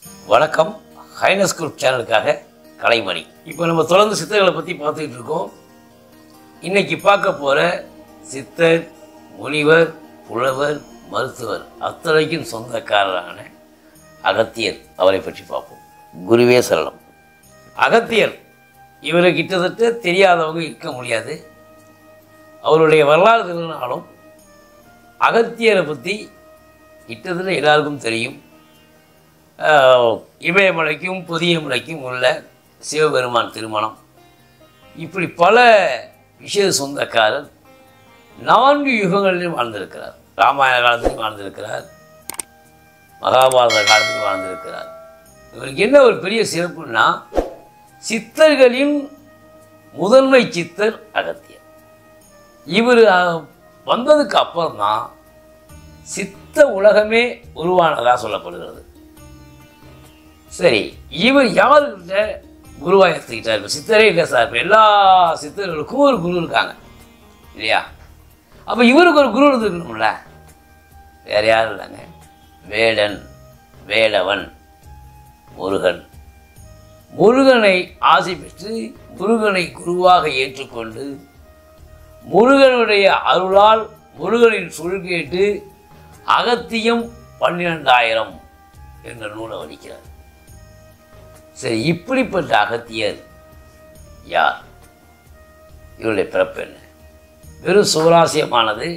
வணக்கம் highness group சேனலுக்காக Kalaimani இப்போ நம்ம தொடர்ந்து சித்தர்களை பற்றி பார்த்துக்கிட்டு இருக்கோம் இன்னைக்கு பார்க்க போகிற சித்தர் முனிவர் புலவர் மருத்துவர் அத்தனைக்கும் சொந்தக்காரரான அகத்தியர் அவரை பற்றி பார்ப்போம் குருவே சரணம் அகத்தியர் இவரை கிட்டத்தட்ட தெரியாதவங்க இருக்க முடியாது அவருடைய வரலாறு தெரிஞ்சாலும் அகத்தியரை பற்றி கிட்டத்தட்ட எல்லாருக்கும் தெரியும் ஆஹ், இமயமலைக்கும் புதியமலைக்கும் உள்ள சிவபெருமான் திருமணம் இப்படி பல விஷய சொந்தக்காரர் நான்கு யுகங்களிலும் வாழ்ந்திருக்கிறார் ராமாயண காலத்திலும் வாழ்ந்திருக்கிறார் மகாபாரத காலத்திலும் வாழ்ந்திருக்கிறார் இவருக்கு என்ன ஒரு பெரிய சிறப்புன்னா சித்தர்களின் முதன்மை சித்தர் அகத்தியர் இவர் வந்ததுக்கு அப்புறம் தான் சித்த உலகமே உருவானதாக சொல்லப்படுகிறது சரி இவர் யாருக்கிட்ட குருவாக எடுத்துக்கிட்டார் இப்போ சித்தரே இல்லை சார் இப்போ எல்லா சித்தர்களுக்கும் ஒரு குரு இருக்காங்க இல்லையா அப்போ இவருக்கு ஒரு குரு இருந்துருக்கணும்ல வேற யாரும் இல்லைங்க வேடன் வேலவன் முருகன் முருகனை ஆசை பெற்று முருகனை குருவாக ஏற்றுக்கொண்டு முருகனுடைய அருளால் முருகனின் சொல் கேட்டு அகத்தியம் பன்னிரெண்டாயிரம் என்ற நூலை வடிக்கிறார் சரி இப்படிப்பட்ட அகத்தியர் யார் இவருடைய பிறப்பு என்ன வெறும் சுவராசியமானது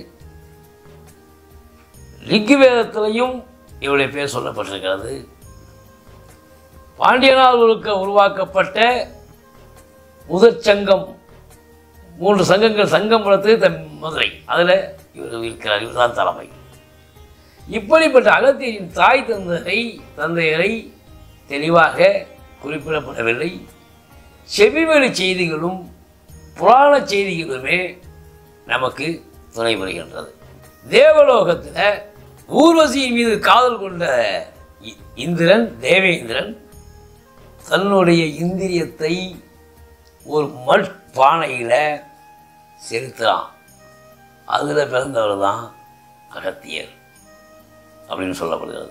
ரிக்வேதத்திலையும் இவருடைய பேர் சொல்லப்பட்டிருக்கிறது பாண்டியனால் ஒருக்க உருவாக்கப்பட்ட முதற் சங்கம் மூன்று சங்கங்கள் சங்கம் வளர்த்து தன் மதுரை அதில் இவர் இருக்கிறார் இவர் தான் தலைமை இப்படிப்பட்ட அகத்தியரின் தாய் தந்தையை தந்தையரை தெளிவாக குறிப்பிடப்படவில்லை செவிவெளி செய்திகளும் புராண செய்திகளுமே நமக்கு துணை புரிகின்றது தேவலோகத்தில் ஊர்வசியின் மீது காதல் கொண்ட இ- இந்திரன் தேவேந்திரன் தன்னுடைய இந்திரியத்தை ஒரு மண் பானையில் செலுத்துறான் அதில் பிறந்தவர் தான் அகத்தியர் அப்படின்னு சொல்லப்படுகிறது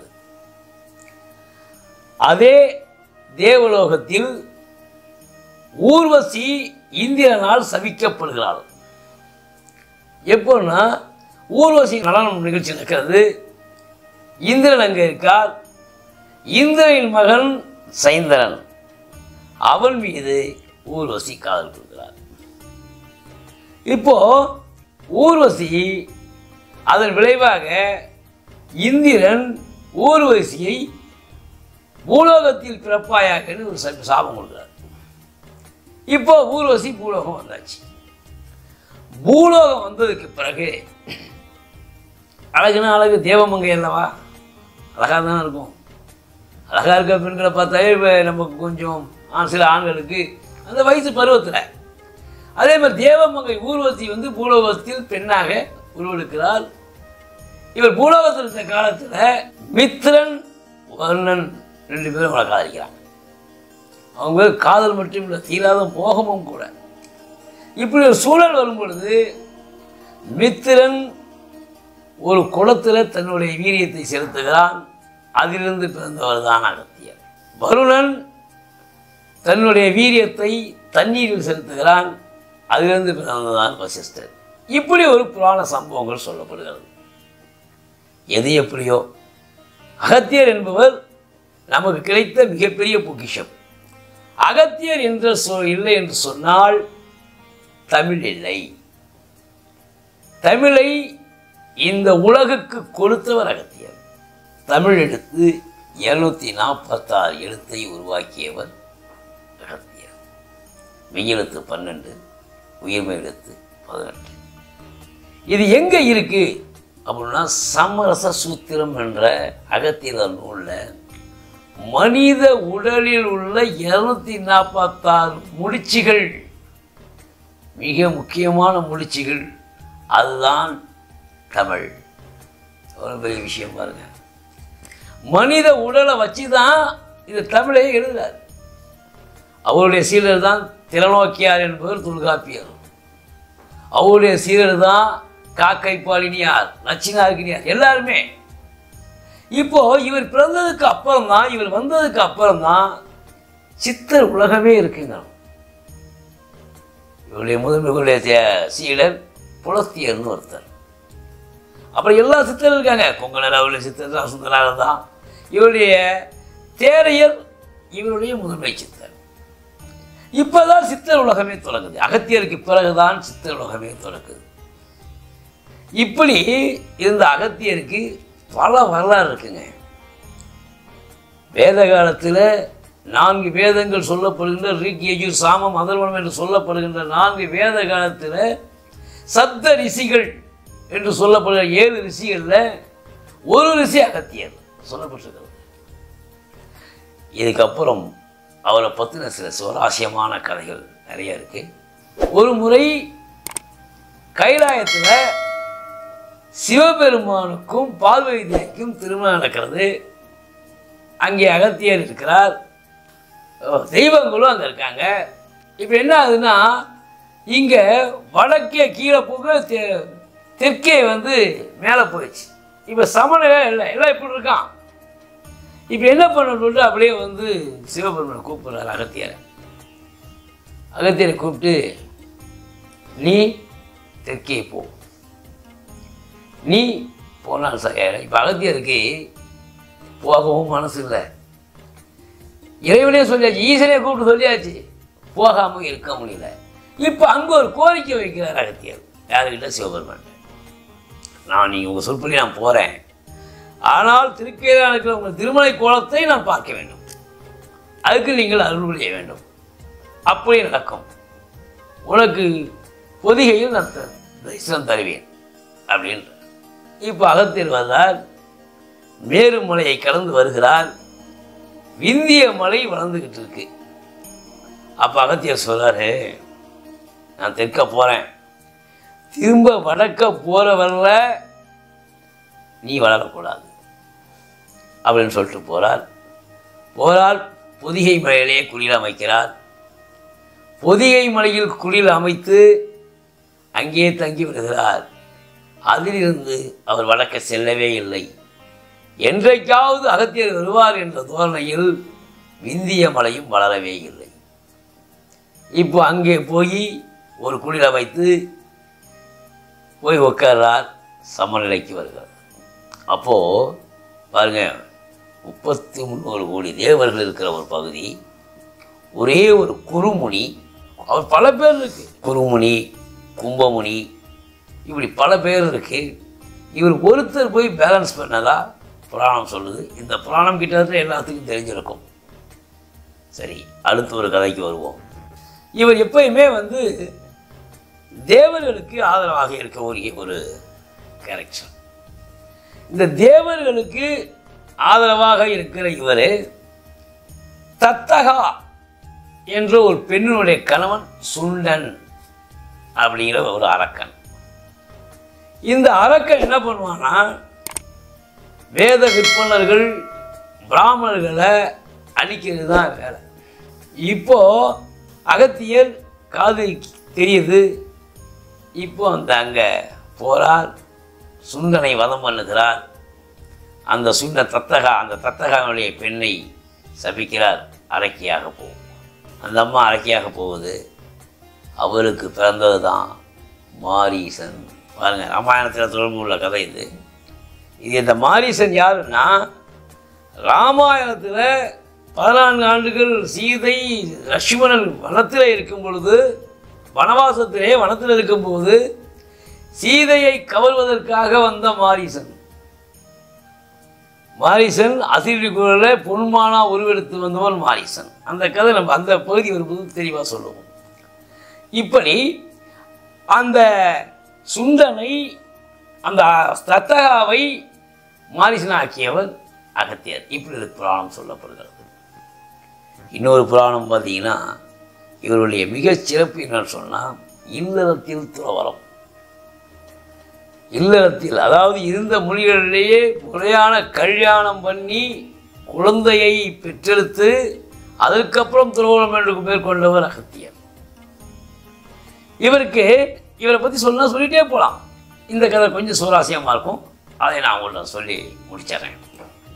அதே தேவலோகத்தில் ஊர்வசி இந்திரனால் சபிக்கப்படுகிறாள் எப்போன்னா ஊர்வசி நடனம் நிகழ்ச்சி நடக்கிறது இந்திரன் அங்கே இருக்கார் இந்திரனின் மகன் சைந்தரன் அவன் மீது ஊர்வசி காதல் கொள்கிறார் இப்போ ஊர்வசி அதன் விளைவாக இந்திரன் ஊர்வசியை பூலோகத்தில் பிறப்பாயாகன்னு ஒரு சா- சாபம் கொடுக்குறார் இப்போ ஊர்வசி பூலோகம் வந்தாச்சு பூலோகம் வந்ததுக்கு பிறகு அழகுனா அழகு தேவமங்கை அல்லவா அழகாக தான் இருக்கும் அழகாக இருக்க பெண்களை பார்த்தாலே இப்போ நமக்கு கொஞ்சம் ஆ- சில ஆண்களுக்கு அந்த வயசு பருவத்தில் அதே மாதிரி தேவமங்கை ஊர்வசி வந்து பூலோகத்தில் பெண்ணாக உருவெடுக்கிறார் இவர் பூலோகத்தில் இருந்த காலத்தில் மித்ரன் வர்ணன் ரெண்டு பேரும் அவளை காதலிக்கிறாங்க அவங்க காதல் மட்டும் இல்லை தீராத மோகமும் கூட இப்படி ஒரு சூழல் வரும் பொழுது மித்திரன் ஒரு குளத்தில் தன்னுடைய வீரியத்தை செலுத்துகிறான் அதிலிருந்து பிறந்தவர் தான் அகத்தியர் வருணன் தன்னுடைய வீரியத்தை தண்ணீரில் செலுத்துகிறான் அதிலிருந்து பிறந்ததான் வசிஷ்டர் இப்படி ஒரு புராண சம்பவங்கள் சொல்லப்படுகிறது எது எப்படியோ அகத்தியர் என்பவர் நமக்கு கிடைத்த மிகப்பெரிய பொக்கிஷம் அகத்தியர் என்ற சொல் இல்லை என்று சொன்னால் தமிழ் இல்லை தமிழை இந்த உலகுக்கு கொடுத்தவர் அகத்தியர் தமிழ் எழுத்து இருநூத்தி நாற்பத்தாறு எழுத்தை உருவாக்கியவர் அகத்தியர் மெய்யெழுத்து பன்னெண்டு உயிர்மை எழுத்து பதினெட்டு இது எங்கே இருக்கு அப்படின்னா சமரச சூத்திரம் என்ற அகத்தியர் நூலில் மனித உடலில் உள்ள இருநூத்தி நாற்பத்தாறு முடிச்சுகள் மிக முக்கியமான முடிச்சுகள் அதுதான் தமிழ் ஒரு பெரிய விஷயம் பாருங்க மனித உடலை வச்சு தான் இந்த தமிழை எழுதுறார் அவருடைய சீடர் தான் திறநோக்கியார் என்பவர் தொல்காப்பியர் அவருடைய சீடர் தான் காக்கை பாலினியார் நச்சினார்கினியார் எல்லாருமே இப்போ இவர் பிறந்ததுக்கு அப்புறம் தான் இவர் வந்ததுக்கு அப்புறம் தான் சித்தர் உலகமே இருக்குங்க இவருடைய முதன்மைகளுடைய தே- சீடர் புலஸ்தியர்னு ஒருத்தர் அப்புறம் எல்லா சித்தரும் இருக்காங்க கொங்கணர் அவருடைய சித்தர் சுந்தராக தான் இவருடைய தேரையர் இவருடைய முதன்மை சித்தர் இப்போதான் சித்தர் உலகமே தொடங்குது அகத்தியருக்கு பிறகுதான் சித்தர் உலகமே தொடங்குது இப்படி இருந்த அகத்தியருக்கு பல வரலாறு இருக்குங்க வேத காலத்தில் நான்கு வேதங்கள் சொல்லப்படுகின்ற ரிக் யஜுர் சாமம் அதர்வனம் என்று சொல்லப்படுகின்ற நான்கு வேத காலத்தில் சப்த ரிஷிகள் என்று சொல்லப்படுகிற ஏழு ரிஷிகளில் ஒரு ரிஷி அகத்தியர் சொல்லப்பட்டிருக்கிறது இதுக்கப்புறம் அவரை பற்றின சில சுவாரஸ்யமான கதைகள் நிறைய இருக்கு ஒரு முறை கைலாயத்தில் சிவபெருமானுக்கும் பார்வதி தேவிக்கும் திருமணம் நடக்கிறது அங்கே அகத்தியர் இருக்கிறார் ஓ, தெய்வங்களும் அங்கே இருக்காங்க இப்போ என்ன ஆகுதுன்னா இங்கே வடக்கே கீழே போக தெ- தெற்கே வந்து மேலே போயிடுச்சு இப்போ சமநிலை இல்லை எல்லாம் இப்படி இருக்கான் இப்போ என்ன பண்ணணும்னு அப்படியே வந்து சிவபெருமனை கூப்பிடுறாரு அகத்தியரை அகத்தியரை கூப்பிட்டு நீ தெற்கே போ நீ போனால் சரியாயிடும் இப்போ அகத்தியருக்கு போகவும் மனசு இல்லை இறைவனே சொல்லியாச்சு ஈசனே கூப்பிட்டு சொல்லியாச்சு போகாமல் இருக்க முடியல இப்போ அங்கே ஒரு கோரிக்கை வைக்கிறார் அகத்தியர் யாருக்கிட்ட சிவபெருமான் நான் நீங்கள் உங்கள் சொற்படி நான் போகிறேன் ஆனால் திருக்கையில் இருக்கிற உங்கள் திருமலை கோலத்தை நான் பார்க்க வேண்டும் அதுக்கு நீங்கள் அருள் செய்ய வேண்டும் அப்படி நடக்கும் உனக்கு பொதிகையில் நான் த- தரிசனம் தருவேன் அப்படின்ற இப்போ அகத்தியர் வந்தால் மேருமலையை கடந்து வருகிறார் விந்திய மலை வளர்ந்துக்கிட்டு இருக்கு அப்போ அகத்தியர் சொல்றாரு நான் தெற்க போகிறேன் திரும்ப வடக்க போகிற வரல நீ வளரக்கூடாது அப்படின்னு சொல்லிட்டு போகிறார் போகிறார் பொதிகை மலையிலே குளிர் அமைக்கிறார் பொதிகை மலையில் குளிர் அமைத்து அங்கே தங்கி விடுகிறார் அதிலிருந்து அவர் வடக்க செல்லவே இல்லை என்றைக்காவது அகத்தியர் வருவார் என்ற தோரணையில் விந்திய மலையும் வளரவே இல்லை இப்போ அங்கே போய் ஒரு குளிர வைத்து போய் உட்கார்றார் சமநிலைக்கு வருகிறார் அப்போது பாருங்க முப்பத்தி முந்நூறு கோடி தேவர்கள் இருக்கிற ஒரு பகுதி ஒரே ஒரு குருமுனி அவர் பல பேர் இருக்கு குருமுனி கும்பமுனி இப்படி பல பேர் இருக்கு இவர் ஒருத்தர் போய் பேலன்ஸ் பண்ணதா புராணம் சொல்லுது இந்த புராணம் கிட்டத்தட்ட எல்லாத்துக்கும் தெரிஞ்சிருக்கும் சரி அடுத்து ஒரு கதைக்கு வருவோம் இவர் எப்பயுமே வந்து தேவர்களுக்கு ஆதரவாக இருக்கக்கூடிய ஒரு கேரக்டர் இந்த தேவர்களுக்கு ஆதரவாக இருக்கிற இவர் தத்தகா என்ற ஒரு பெண்ணினுடைய கணவன் சுண்டன் அப்படிங்கிற ஒரு அரக்கன் இந்த அரக்கன் என்ன பண்ணுவான்னா வேத விற்பனர்கள் பிராமணர்களை அழிக்கிறது தான் வேலை இப்போ அகத்தியர் காது தெரியுது இப்போ அந்த அங்கே போறார் சுந்தனை வதம் பண்ணுகிறார் அந்த சுண்ட தத்தகா அந்த தத்தகாவுடைய பெண்ணை சபிக்கிறார் அரக்கியாக போகும் அந்த அம்மா அரக்கியாக போகுது அவருக்கு பிறந்தது தான் மாரீசன் பாருங்க ராமாயணத்தில் தொடர்பு உள்ள கதை இது இது இந்த மாரீசன் யாருன்னா ராமாயணத்தில் பதினான்கு ஆண்டுகள் சீதை லட்சுமணன் வனத்தில் இருக்கும் பொழுது வனவாசத்திலே வனத்தில் இருக்கும்போது சீதையை கவர்வதற்காக வந்த மாரீசன் மாரீசன் அசிரி குரலில் பொன்மானா உருவெடுத்து வந்தவன் மாரீசன் அந்த கதை நம்ம அந்த பகுதி வரும்போது தெளிவாக சொல்லுவோம் இப்படி அந்த சுண்டனை அந்த தத்தகாவை மாரிசனாக்கியவர் அகத்தியர் இப்படி ஒரு புராணம் சொல்லப்படுகிறது இன்னொரு புராணம் பார்த்தீங்கன்னா இவருடைய மிகச் சிறப்பு என்னன்னு சொன்னால் இல்லறத்தில் துறவரம் இல்லறத்தில் அதாவது இருந்த மொழிகளிலேயே முறையான கல்யாணம் பண்ணி குழந்தையை பெற்றெடுத்து அதற்கப்புறம் துறவரம் என்று மேற்கொண்டவர் அகத்தியர் இவருக்கு இவரை பற்றி சொல்லலாம் சொல்லிட்டே போகலாம் இந்த கதை கொஞ்சம் சுவாரஸ்யமாக இருக்கும் அதை நான் உங்கள்ட்ட சொல்லி முடிச்சிடுறேன்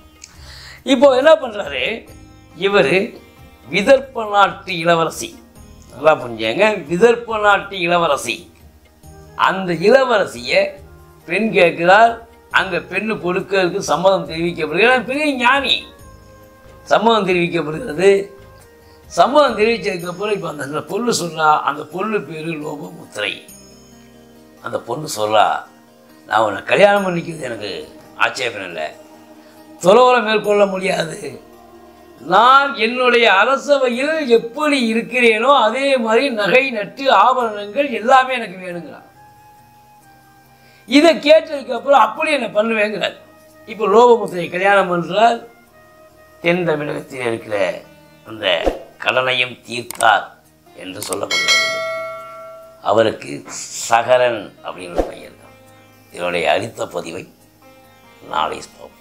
இப்போ என்ன பண்ணுறாரு இவர் விதர்ப்ப நாட்டு இளவரசி நல்லா புரிஞ்சுங்க விதர்ப்ப நாட்டு இளவரசி அந்த இளவரசியை பெண் கேட்கிறார் அங்கே பெண்ணு கொடுக்கறதுக்கு சம்மதம் தெரிவிக்கப்படுகிறது பெரிய ஞானி சம்மதம் தெரிவிக்கப்படுகிறது சம்மதம் தெரிவிச்சதுக்கப்புறம் இப்போ அந்த அந்த பொண்ணு சொல்றா அந்த பொண்ணு பேர் லோபமுத்திரை அந்த பொண்ணு சொல்றா நான் உன்னை கல்யாணம் பண்ணிக்கிறது எனக்கு ஆட்சேபம் இல்லை துறவரம் மேற்கொள்ள முடியாது நான் என்னுடைய அரசவையில் எப்படி இருக்கிறேனோ அதே மாதிரி நகை நட்டு ஆபரணங்கள் எல்லாமே எனக்கு வேணுங்கிறான் இதை கேட்டதுக்கு அப்புறம் அப்படி என்ன பண்ணுவேங்கிறார் இப்போ லோகமுத்திரை கல்யாணம் பண்றார் தென் தமிழகத்தில் இருக்கிற அந்த கடனையும் தீர்த்தார் என்று சொல்லப்படுகிறது அவருக்கு சகரன் அப்படின்னு ஒரு பையன் இருக்கான் இதனுடைய அடித்த பதிவை நாளை பார்ப்போம்